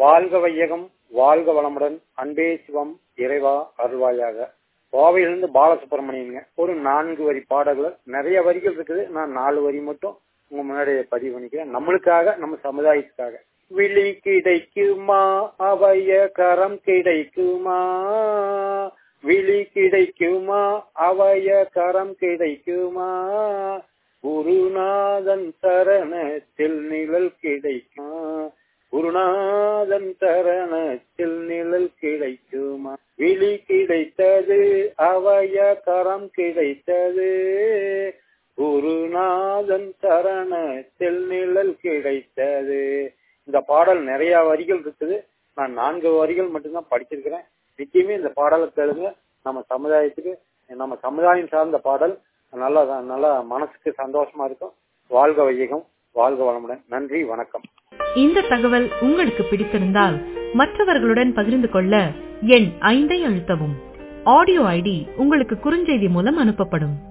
வாழ்க வையகம் வாழ்க வளமுடன் அன்பே சிவம் இறைவா அருள்வாயாக கோவையிலிருந்து பாலசுப்ரமணியனுங்க ஒரு நான்கு வரி பாடல்கள் நிறைய வரிகள் இருக்குது நான் நாலு வரி மட்டும் உங்க முன்னாடி பதிவு பண்ணிக்கிறேன் நம்மளுக்காக நம்ம சமுதாயத்துக்காக விழி கிடைக்குமா அவைய கரம் கிடைக்குமா விழி கிடைக்குமா அவைய கரம் கிடைக்குமா குருநாதன் சரணத்தில் நிழல் கிடைக்குமா குருநாதன் சரணத்தில் நிழல் கிடைக்குமா விழி கிடைத்தது அவைய கரம் கிடைத்தது குருநாதன் சரணத்தில் நிழல் கிடைத்தது இந்த பாடல் நிறைய வரிகள் இருக்குது நான் நான்கு வரிகள் மட்டும்தான் படிச்சிருக்கிறேன் நிச்சயமே இந்த பாடலை கேளுங்க நம்ம சமுதாயத்துக்கு நம்ம சமுதாயம் சார்ந்த பாடல் நல்லா நல்லா மனசுக்கு சந்தோஷமா இருக்கும் வாழ்க வையகம் வாழ்க வளமுடன் நன்றி வணக்கம் இந்த தகவல் உங்களுக்கு பிடித்திருந்தால் மற்றவர்களுடன் பகிர்ந்து கொள்ள எண் ஐந்தை அழுத்தவும் ஆடியோ ஐடி உங்களுக்கு குறுஞ்செய்தி மூலம் அனுப்பப்படும்